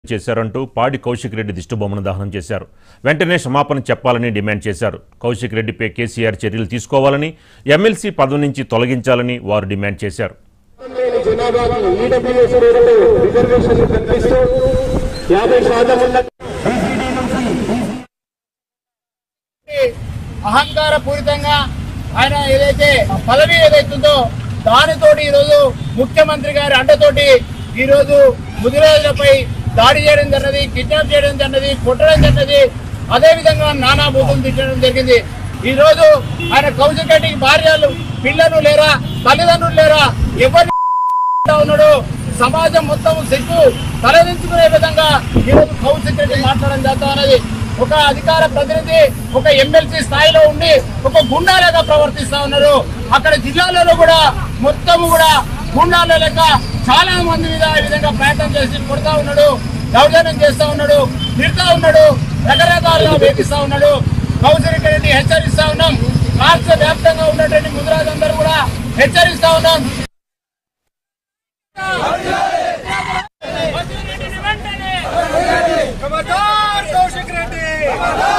చేశారంటూ పాడి కౌశిక్ రెడ్డి దిష్టిబొమ్మను దహనం చేశారు వెంటనే క్షమాపణ చెప్పాలని డిమాండ్ చేశారు కౌశిక్ రెడ్డిపై కేసీఆర్ చర్యలు తీసుకోవాలని ఎమ్మెల్సీ పదవి నుంచి తొలగించాలని వారు డిమాండ్ చేశారు లేని జనాభాకు ఈడబ్ల్యూఎస్ రేట్లు రిజర్వేషన్లు కల్పిస్తూ యాభై శాతం ఉన్న బీసీడీ నుంచి అహంకార పూరితంగా ఆయన ఏదైతే పదవి ఏదైతుందో దానితోటి ఈరోజు ముఖ్యమంత్రి గారి అండతోటి ఈరోజు ముదిరాజులపై దాడి చేయడం జరిగినది కిడ్నాప్ చేయడం జరిగినది కొట్టడం జరిగినది అదే విధంగా నానా బూతులు తిట్టడం జరిగింది ఈ రోజు ఆయన కౌశిక్ రెడ్డికి భార్యలు పిల్లలు లేరా తల్లిదండ్రులు లేరా ఎవరు ఉన్నాడు సమాజం మొత్తం సిగ్గు తలదించుకునే విధంగా ఈరోజు కౌశిక్ రెడ్డి మాట్లాడడం చేస్తా ఉన్నది ఒక అధికార ప్రతినిధి ఒక ఎమ్మెల్సీ స్థాయిలో ఉండి ఒక గుండాలుగా ప్రవర్తిస్తా ఉన్నారు అక్కడ జిల్లాలలో కూడా మొత్తం కూడా గుండాల లెక్క చాలా మంది మీద ఈ విధంగా ప్రయత్నం చేసి కొడతా ఉన్నాడు దౌర్జన్యం చేస్తా ఉన్నాడు తిడతా ఉన్నాడు రకరకాలుగా వేధిస్తా ఉన్నాడు కౌశిక్ రెడ్డి హెచ్చరిస్తా ఉన్నాం రాష్ట్ర వ్యాప్తంగా ఉన్నటువంటి ముద్రాజందరూ కూడా హెచ్చరిస్తా ఉన్నాం ఖబర్దార్ కౌశిక్ రెడ్డి